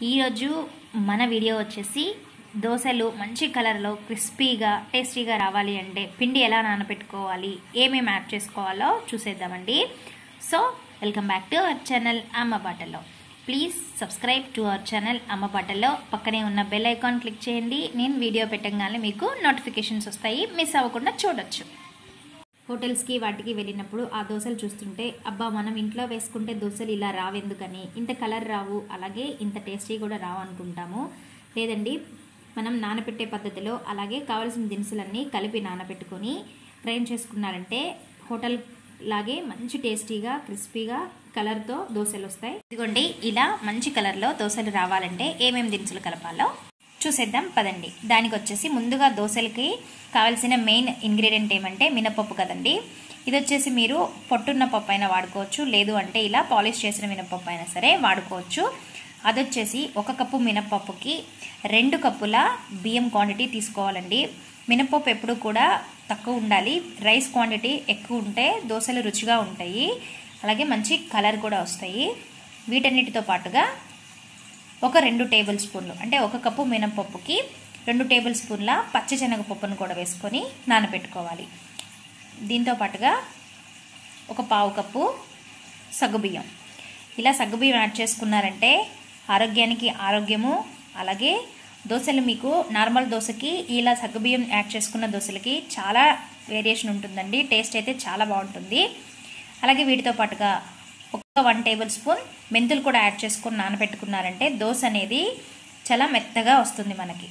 ఈరోజు మన వీడియో వచ్చేసి దోశలు మంచి కలర్లో క్రిస్పీగా టేస్టీగా రావాలి అంటే పిండి ఎలా నానబెట్టుకోవాలి ఏమేమి యాడ్ చేసుకోవాలో చూసేద్దామండి so welcome back to our channel అమ్మ బాటలో please subscribe to our channel అమ్మ బాటలో పక్కనే ఉన్న బెల్ ఐకాన్ క్లిక్ చేయండి నేను వీడియో పెట్టగానే మీకు నోటిఫికేషన్స్ వస్తాయి మిస్ అవ్వకుండా చూడొచ్చు హోటల్స్కి వాటికి వెళ్ళినప్పుడు ఆ దోశలు చూస్తుంటే అబ్బా మనం ఇంట్లో వేసుకుంటే దోశలు ఇలా రావెందుకని ఇంత కలర్ రావు అలాగే ఇంత టేస్టీ కూడా రావు అనుకుంటాము లేదండి మనం నానబెట్టే పద్ధతిలో అలాగే కావాల్సిన దినుసులన్నీ కలిపి నానబెట్టుకొని గ్రైండ్ చేసుకున్నారంటే హోటల్ లాగే మంచి టేస్టీగా క్రిస్పీగా కలర్తో దోశలు వస్తాయి ఇదిగోండి ఇలా మంచి కలర్లో దోశలు రావాలంటే ఏమేమి దినుసులు కలపాలో చూసేద్దాం పదండి దానికి వచ్చేసి ముందుగా దోశలకి కావాల్సిన మెయిన్ ఇంగ్రీడియంట్ ఏమంటే మినపప్పు కదండి ఇది వచ్చేసి మీరు పొట్టున్న పప్పు అయినా వాడుకోవచ్చు లేదు అంటే ఇలా పాలిష్ చేసిన మినపప్పు అయినా సరే వాడుకోవచ్చు అది వచ్చేసి ఒక కప్పు మినపప్పుకి రెండు కప్పుల బియ్యం క్వాంటిటీ తీసుకోవాలండి మినపప్పు ఎప్పుడు కూడా తక్కువ ఉండాలి రైస్ క్వాంటిటీ ఎక్కువ ఉంటే దోశలు రుచిగా ఉంటాయి అలాగే మంచి కలర్ కూడా వస్తాయి వీటన్నిటితో పాటుగా ఒక రెండు టేబుల్ స్పూన్లు అంటే ఒక కప్పు మినపప్పుకి రెండు టేబుల్ స్పూన్ల పచ్చిశనగపప్పును కూడా వేసుకొని నానబెట్టుకోవాలి దీంతో పాటుగా ఒక పావు కప్పు సగ్గుబియ్యం ఇలా సగ్గుబియ్యం యాడ్ చేసుకున్నారంటే ఆరోగ్యానికి ఆరోగ్యము అలాగే దోశలు మీకు నార్మల్ దోశకి ఇలా సగ్గుబియ్యం యాడ్ చేసుకున్న దోశలకి చాలా వేరియేషన్ ఉంటుందండి టేస్ట్ అయితే చాలా బాగుంటుంది అలాగే వీటితో పాటుగా ఒక వన్ టేబుల్ స్పూన్ మెంతులు కూడా యాడ్ చేసుకొని నానబెట్టుకున్నారంటే దోశ అనేది చాలా మెత్తగా వస్తుంది మనకి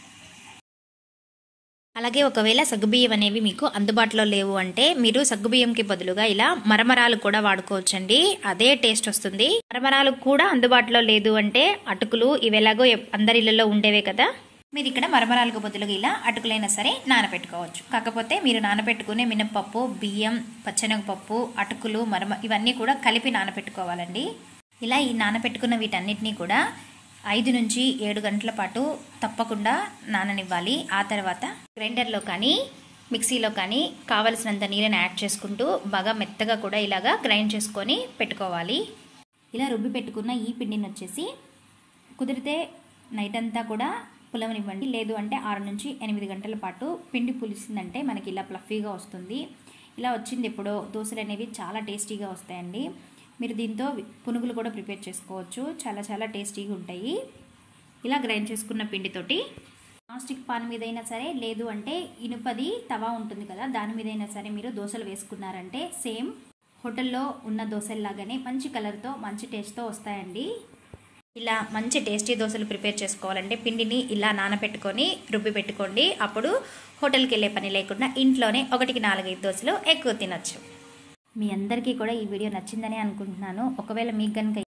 అలాగే ఒకవేళ సగ్గుబియ్యం అనేవి మీకు అందుబాటులో లేవు అంటే మీరు సగ్గుబియ్యంకి బదులుగా ఇలా మరమరాలు కూడా వాడుకోవచ్చండి అదే టేస్ట్ వస్తుంది మరమరాలు కూడా అందుబాటులో లేదు అంటే అటుకులు ఇవి ఎలాగో అందరి ఇళ్లలో ఉండేవే కదా మీరు ఇక్కడ మరమరాలకు బదులుగా ఇలా అటుకులైనా సరే నానబెట్టుకోవచ్చు కాకపోతే మీరు నానబెట్టుకునే మినపప్పు బియ్యం పచ్చెనగపప్పు అటుకులు మరమ ఇవన్నీ కూడా కలిపి నానబెట్టుకోవాలండి ఇలా ఈ నానబెట్టుకున్న వీటన్నిటినీ కూడా ఐదు నుంచి ఏడు గంటల పాటు తప్పకుండా నాననివ్వాలి ఆ తర్వాత గ్రైండర్లో కానీ మిక్సీలో కానీ కావలసినంత నీళ్ళని యాడ్ చేసుకుంటూ బాగా మెత్తగా కూడా ఇలాగా గ్రైండ్ చేసుకొని పెట్టుకోవాలి ఇలా రుబ్బి పెట్టుకున్న ఈ పిండిని వచ్చేసి కుదిరితే నైట్ అంతా కూడా పులవనివ్వండి లేదు అంటే ఆరు నుంచి ఎనిమిది గంటల పాటు పిండి పులిసిందంటే మనకి ఇలా ప్లఫీగా వస్తుంది ఇలా వచ్చింది ఎప్పుడో దోశలు అనేవి చాలా టేస్టీగా వస్తాయండి మీరు దీంతో పునుగులు కూడా ప్రిపేర్ చేసుకోవచ్చు చాలా చాలా టేస్టీగా ఉంటాయి ఇలా గ్రైండ్ చేసుకున్న పిండితోటి నాన్స్టిక్ పాన్ మీద అయినా సరే లేదు అంటే ఇనుపది తవా ఉంటుంది కదా దాని మీద అయినా సరే మీరు దోశలు వేసుకున్నారంటే సేమ్ హోటల్లో ఉన్న దోశల్లాగానే మంచి కలర్తో మంచి టేస్ట్తో వస్తాయండి ఇలా మంచి టేస్టీ దోశలు ప్రిపేర్ చేసుకోవాలంటే పిండిని ఇలా నానబెట్టుకొని రుబ్బి పెట్టుకోండి అప్పుడు హోటల్కి వెళ్ళే పని లేకుండా ఇంట్లోనే ఒకటికి నాలుగైదు దోశలు ఎక్కువ తినొచ్చు మీ అందరికీ కూడా ఈ వీడియో నచ్చిందని అనుకుంటున్నాను ఒకవేళ మీకు కనుక